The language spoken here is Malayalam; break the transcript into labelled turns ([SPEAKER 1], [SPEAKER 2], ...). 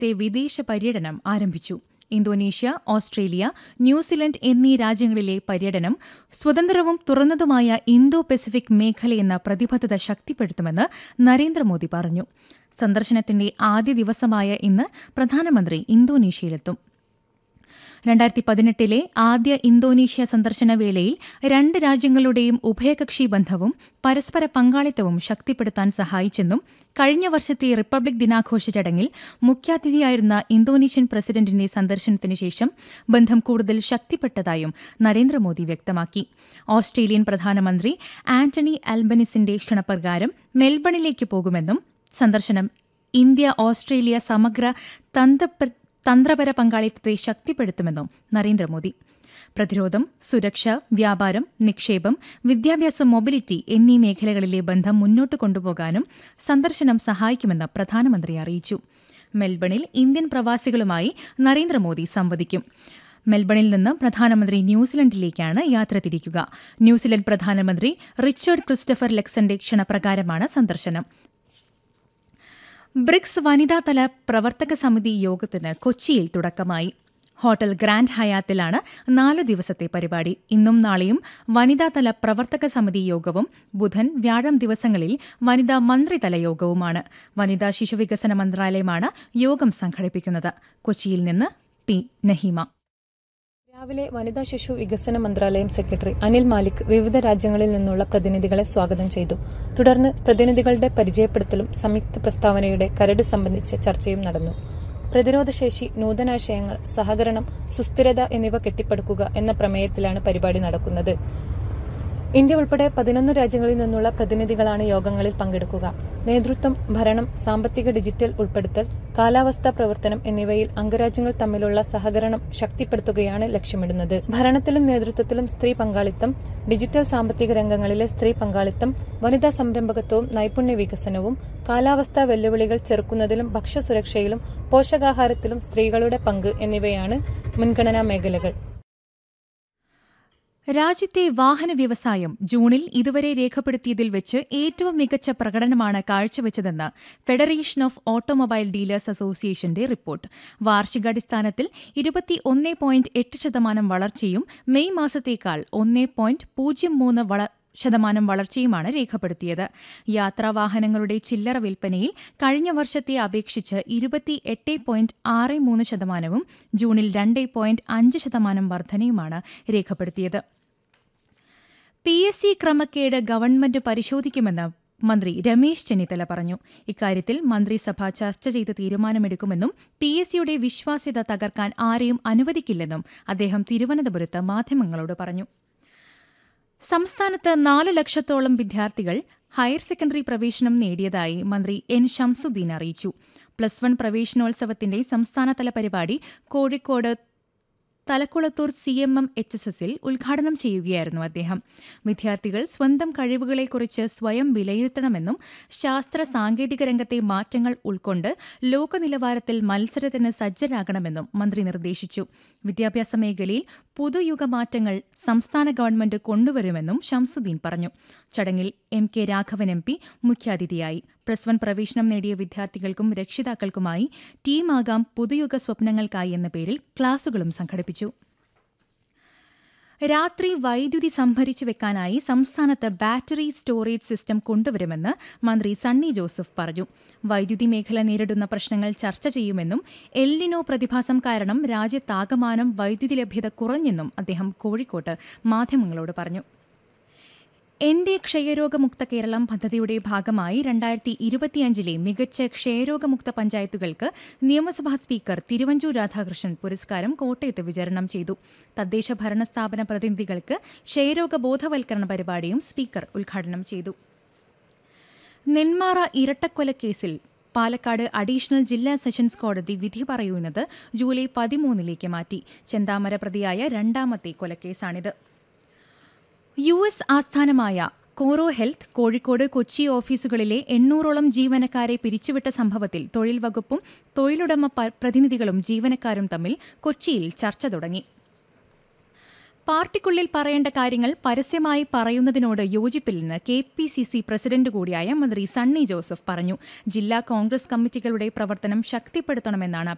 [SPEAKER 1] ദിവസത്തെ വിദേശ പര്യടനം ആരംഭിച്ചു ഇന്തോനേഷ്യ ഓസ്ട്രേലിയ ന്യൂസിലൻഡ് എന്നീ രാജ്യങ്ങളിലെ പര്യടനം സ്വതന്ത്രവും തുറന്നതുമായ ഇന്തോ പസഫിക് മേഖലയെന്ന പ്രതിബദ്ധത ശക്തിപ്പെടുത്തുമെന്ന് നരേന്ദ്രമോദി പറഞ്ഞു സന്ദർശനത്തിന്റെ ആദ്യ ദിവസമായ ഇന്ന് പ്രധാനമന്ത്രി ഇന്തോനേഷ്യയിലെത്തും രണ്ടായിരത്തി പതിനെട്ടിലെ ആദ്യ ഇന്തോനേഷ്യ സന്ദർശന വേളയിൽ രണ്ട് രാജ്യങ്ങളുടെയും ഉഭയകക്ഷി ബന്ധവും പരസ്പര പങ്കാളിത്തവും ശക്തിപ്പെടുത്താൻ സഹായിച്ചെന്നും കഴിഞ്ഞ വർഷത്തെ റിപ്പബ്ലിക് ദിനാഘോഷ ചടങ്ങിൽ മുഖ്യാതിഥിയായിരുന്ന ഇന്തോനേഷ്യൻ പ്രസിഡന്റിന്റെ സന്ദർശനത്തിന് ശേഷം ബന്ധം കൂടുതൽ ശക്തിപ്പെട്ടതായും നരേന്ദ്രമോദി വ്യക്തമാക്കി ഓസ്ട്രേലിയൻ പ്രധാനമന്ത്രി ആന്റണി അൽബനിസിന്റെ ക്ഷണപ്രകാരം മെൽബണിലേക്ക് പോകുമെന്നും സന്ദർശനം ഇന്ത്യ ഓസ്ട്രേലിയ സമഗ്ര തന്ത്ര തന്ത്രപര പങ്കാളിത്തത്തെ ശക്തിപ്പെടുത്തുമെന്നും നരേന്ദ്രമോദി പ്രതിരോധം സുരക്ഷ വ്യാപാരം നിക്ഷേപം വിദ്യാഭ്യാസം മൊബിലിറ്റി എന്നീ മേഖലകളിലെ ബന്ധം മുന്നോട്ട് കൊണ്ടുപോകാനും സന്ദർശനം സഹായിക്കുമെന്ന് പ്രധാനമന്ത്രി അറിയിച്ചു മെൽബണിൽ ഇന്ത്യൻ പ്രവാസികളുമായി നരേന്ദ്രമോദി സംവദിക്കും മെൽബണിൽ നിന്ന് പ്രധാനമന്ത്രി ന്യൂസിലൻഡിലേക്കാണ് യാത്ര തിരിക്കുക ന്യൂസിലൻഡ് പ്രധാനമന്ത്രി റിച്ചർഡ് ക്രിസ്റ്റഫർ ലെക്സന്റെ ക്ഷണപ്രകാരമാണ് സന്ദർശനം ബ്രിക്സ് വനിതാതല പ്രവർത്തക സമിതി യോഗത്തിന് കൊച്ചിയിൽ തുടക്കമായി ഹോട്ടൽ ഗ്രാൻഡ് ഹയാത്തിലാണ് നാല് ദിവസത്തെ പരിപാടി ഇന്നും നാളെയും വനിതാതല പ്രവർത്തക സമിതി യോഗവും ബുധൻ വ്യാഴം ദിവസങ്ങളിൽ വനിതാ മന്ത്രിതല യോഗവുമാണ് വനിതാ ശിശുവികസന മന്ത്രാലയമാണ് യോഗം സംഘടിപ്പിക്കുന്നത് കൊച്ചിയിൽ നിന്ന് ടി നഹീമ
[SPEAKER 2] രാവിലെ വനിതാ ശിശു വികസന മന്ത്രാലയം സെക്രട്ടറി അനിൽ മാലിക് വിവിധ രാജ്യങ്ങളിൽ നിന്നുള്ള പ്രതിനിധികളെ സ്വാഗതം ചെയ്തു തുടർന്ന് പ്രതിനിധികളുടെ പരിചയപ്പെടുത്തലും സംയുക്ത പ്രസ്താവനയുടെ കരട് സംബന്ധിച്ച ചർച്ചയും നടന്നു പ്രതിരോധശേഷി നൂതനാശയങ്ങൾ സഹകരണം സുസ്ഥിരത എന്നിവ കെട്ടിപ്പടുക്കുക എന്ന പ്രമേയത്തിലാണ് പരിപാടി നടക്കുന്നത് ഇന്ത്യ ഉൾപ്പെടെ പതിനൊന്ന് രാജ്യങ്ങളിൽ നിന്നുള്ള പ്രതിനിധികളാണ് യോഗങ്ങളിൽ പങ്കെടുക്കുക നേതൃത്വം ഭരണം സാമ്പത്തിക ഡിജിറ്റൽ ഉൾപ്പെടുത്തൽ കാലാവസ്ഥാ പ്രവർത്തനം എന്നിവയിൽ അംഗരാജ്യങ്ങൾ തമ്മിലുള്ള സഹകരണം ശക്തിപ്പെടുത്തുകയാണ് ലക്ഷ്യമിടുന്നത് ഭരണത്തിലും നേതൃത്വത്തിലും സ്ത്രീ പങ്കാളിത്തം ഡിജിറ്റൽ സാമ്പത്തിക രംഗങ്ങളിലെ സ്ത്രീ പങ്കാളിത്തം വനിതാ സംരംഭകത്വവും നൈപുണ്യ വികസനവും കാലാവസ്ഥാ വെല്ലുവിളികൾ ചെറുക്കുന്നതിലും ഭക്ഷ്യസുരക്ഷയിലും പോഷകാഹാരത്തിലും സ്ത്രീകളുടെ പങ്ക് എന്നിവയാണ് മുൻഗണനാ മേഖലകൾ
[SPEAKER 1] രാജ്യത്തെ വാഹന വ്യവസായം ജൂണിൽ ഇതുവരെ രേഖപ്പെടുത്തിയതിൽ വെച്ച് ഏറ്റവും മികച്ച പ്രകടനമാണ് കാഴ്ചവെച്ചതെന്ന് ഫെഡറേഷൻ ഓഫ് ഓട്ടോമൊബൈൽ ഡീലേഴ്സ് അസോസിയേഷന്റെ റിപ്പോർട്ട് വാർഷികാടിസ്ഥാനത്തിൽ ഇരുപത്തി ഒന്ന് പോയിന്റ് എട്ട് ശതമാനം വളർച്ചയും മെയ് മാസത്തേക്കാൾ ഒന്ന് പോയിന്റ് പൂജ്യം മൂന്ന് വള ശതമാനം വളർച്ചയുമാണ് രേഖപ്പെടുത്തിയത് യാത്രാവാഹനങ്ങളുടെ ചില്ലറ വിൽപ്പനയിൽ കഴിഞ്ഞ വർഷത്തെ അപേക്ഷിച്ച് ഇരുപത്തി എട്ട് പോയിന്റ് ആറ് മൂന്ന് ശതമാനവും ജൂണിൽ രണ്ട് പോയിന്റ് അഞ്ച് ശതമാനം വർധനയുമാണ് രേഖപ്പെടുത്തിയത് പി എസ് സി ക്രമക്കേട് ഗവൺമെന്റ് പരിശോധിക്കുമെന്ന് മന്ത്രി രമേശ് ചെന്നിത്തല പറഞ്ഞു ഇക്കാര്യത്തിൽ മന്ത്രിസഭ ചർച്ച ചെയ്ത് തീരുമാനമെടുക്കുമെന്നും പി എസ് സിയുടെ വിശ്വാസ്യത തകർക്കാൻ ആരെയും അനുവദിക്കില്ലെന്നും അദ്ദേഹം തിരുവനന്തപുരത്ത് മാധ്യമങ്ങളോട് പറഞ്ഞു സംസ്ഥാനത്ത് നാല് ലക്ഷത്തോളം വിദ്യാർത്ഥികൾ ഹയർ സെക്കൻഡറി പ്രവേശനം നേടിയതായി മന്ത്രി എൻ ഷംസുദ്ദീൻ അറിയിച്ചു പ്ലസ് വൺ പ്രവേശനോത്സവത്തിന്റെ സംസ്ഥാനതല പരിപാടി Kozhikode Thalakkulathur C M M H S എസിൽ ഉദ്ഘാടനം ചെയ്യുകയായിരുന്നു അദ്ദേഹം വിദ്യാർത്ഥികൾ സ്വന്തം കഴിവുകളെക്കുറിച്ച് സ്വയം വിലയിരുത്തണമെന്നും ശാസ്ത്ര സാങ്കേതിക രംഗത്തെ മാറ്റങ്ങൾ ഉൾക്കൊണ്ട് ലോക നിലവാരത്തിൽ മത്സരത്തിന് സജ്ജരാകണമെന്നും മന്ത്രി നിർദ്ദേശിച്ചു വിദ്യാഭ്യാസ മേഖലയിൽ പുതുയുഗ മാറ്റങ്ങൾ സംസ്ഥാന ഗവൺമെന്റ് കൊണ്ടുവരുമെന്നും ഷംസുദ്ദീൻ പറഞ്ഞു ചടങ്ങിൽ M K Raghavan M P മുഖ്യാതിഥിയായി പ്ലസ് വൺ പ്രവേശനം നേടിയ വിദ്യാർത്ഥികൾക്കും രക്ഷിതാക്കൾക്കുമായി ടീമാകാം പുതുയുഗ സ്വപ്നങ്ങൾക്കായി എന്ന പേരിൽ ക്ലാസുകളും സംഘടിപ്പിച്ചു രാത്രി വൈദ്യുതി സംഭരിച്ചു വെക്കാനായി സംസ്ഥാനത്ത് ബാറ്ററി സ്റ്റോറേജ് സിസ്റ്റം കൊണ്ടുവരുമെന്ന് മന്ത്രി സണ്ണി ജോസഫ് പറഞ്ഞു വൈദ്യുതി മേഖല നേരിടുന്ന പ്രശ്നങ്ങൾ ചർച്ച ചെയ്യുമെന്നും എല്ലിനോ പ്രതിഭാസം കാരണം രാജ്യത്താകമാനം വൈദ്യുതി ലഭ്യത കുറഞ്ഞെന്നും അദ്ദേഹം കോഴിക്കോട്ട് മാധ്യമങ്ങളോട് പറഞ്ഞു എന്റെ ക്ഷയരോഗമുക്ത കേരളം പദ്ധതിയുടെ ഭാഗമായി രണ്ടായിരത്തി ഇരുപത്തിയഞ്ചിലെ മികച്ച ക്ഷയരോഗമുക്ത പഞ്ചായത്തുകൾക്ക് നിയമസഭാ സ്പീക്കർ തിരുവഞ്ചൂർ രാധാകൃഷ്ണൻ പുരസ്കാരം കോട്ടയത്ത് വിതരണം ചെയ്തു തദ്ദേശ ഭരണ സ്ഥാപന പ്രതിനിധികൾക്ക് ക്ഷയരോഗ ബോധവൽക്കരണ പരിപാടിയും സ്പീക്കർ ഉദ്ഘാടനം ചെയ്തു നെന്മാറ ഇരട്ടക്കൊലക്കേസിൽ പാലക്കാട് അഡീഷണൽ ജില്ലാ സെഷൻസ് കോടതി വിധി പറയുന്നത് ജൂലൈ പതിമൂന്നിലേക്ക് മാറ്റി ചെന്താമര പ്രതിയായ രണ്ടാമത്തെ കൊലക്കേസാണിത് യു എസ് ആസ്ഥാനമായ കോറോ ഹെൽത്ത് കോഴിക്കോട് കൊച്ചി ഓഫീസുകളിലെ എണ്ണൂറോളം ജീവനക്കാരെ പിരിച്ചുവിട്ട സംഭവത്തിൽ തൊഴിൽ വകുപ്പും തൊഴിലുടമ പ്രതിനിധികളും ജീവനക്കാരും തമ്മിൽ കൊച്ചിയിൽ ചർച്ച തുടങ്ങി പാർട്ടിക്കുള്ളിൽ പറയേണ്ട കാര്യങ്ങൾ പരസ്യമായി പറയുന്നതിനോട് യോജിപ്പില്ലെന്ന് K P C C president കൂടിയായ മന്ത്രി സണ്ണി ജോസഫ് പറഞ്ഞു ജില്ലാ കോൺഗ്രസ് കമ്മിറ്റികളുടെ പ്രവർത്തനം ശക്തിപ്പെടുത്തണമെന്നാണ്